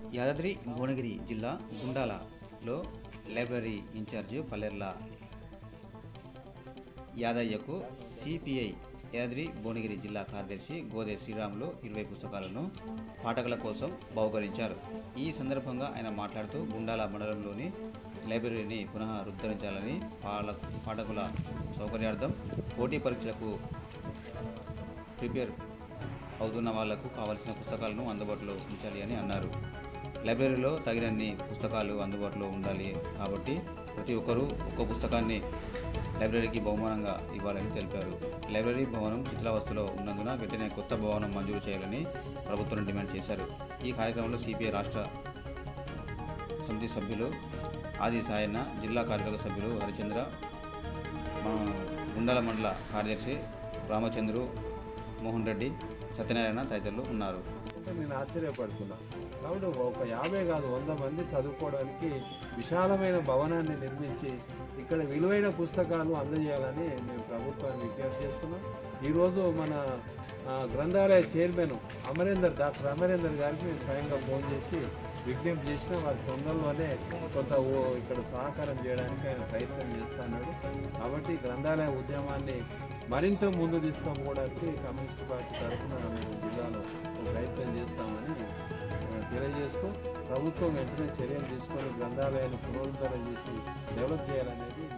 యాదాద్రి భువనగిరి జిల్లా గుండాలలో library incharge Pallerla యాదయ్యకు CPI Yadadri Bhuvanagiri జిల్లా కార్యదర్శి గోదే శ్రీరాములు ఇరవై పుస్తకాలను పాఠకుల కోసం బహుకరించారు ఈ సందర్భంగా ఆయన మాట్లాడుతూ గుండాల మండలంలోని లైబ్రరీని పునః రుద్ధరించాలని పాల పాఠకుల సౌకర్యార్థం పోటీ పరీక్షలకు ప్రిపేర్ అవుతున్న వాళ్లకు కావలసిన పుస్తకాలను అందుబాటులో ఉంచాలి అని అన్నారు లైబ్రరీలో తగినన్ని పుస్తకాలు అందుబాటులో ఉండాలి కాబట్టి ప్రతి ఒక్కరూ ఒక్క పుస్తకాన్ని లైబ్రరీకి బహుమానంగా ఇవ్వాలని తెలిపారు లైబ్రరీ భవనం శిథిలావస్థలో ఉన్నందున వెంటనే కొత్త భవనం మంజూరు చేయాలని ప్రభుత్వం డిమాండ్ చేశారు ఈ కార్యక్రమంలో సిపిఐ రాష్ట్ర సమితి సభ్యులు ఆది సాయన్న జిల్లా కార్యవర్గ సభ్యులు హరిచంద్ర మా గుండాల మండల కార్యదర్శి రామచంద్రు మోహన్ రెడ్డి సత్యనారాయణ తదితరులు ఉన్నారు అంటే నేను ఆశ్చర్యపడుతున్నా కాబట్టి ఒక యాభై కాదు వంద మంది చదువుకోవడానికి విశాలమైన భవనాన్ని నిర్మించి ఇక్కడ విలువైన పుస్తకాలు అందజేయాలని మేము ప్రభుత్వాన్ని విజ్ఞప్తి చేస్తున్నాం ఈరోజు మన ఆ, గ్రంథాలయ చైర్మన్ అమరేందర్ డాక్టర్ అమరేందర్ గారికి మేము స్వయంగా ఫోన్ చేసి విజ్ఞప్తి చేసిన వారి తొందరలోనే కొంత ఓ- ఇక్కడ సహకారం చేయడానికి ఆయన ప్రయత్నం చేస్తున్నాడు కాబట్టి గ్రంథాలయ ఉద్యమాన్ని మరింత ముందు తీసుకుపోవడానికి కమ్యూనిస్ట్ పార్టీ తరఫున మేము జిల్లాలో ఒక ప్రయత్నం చేస్తామని ఆ, తెలియజేస్తూ ప్రభుత్వం వెంటనే చర్యలు తీసుకొని గ్రంథాలయాన్ని పునరుద్ధరణ చేసి డెవలప్ చేయాలనేది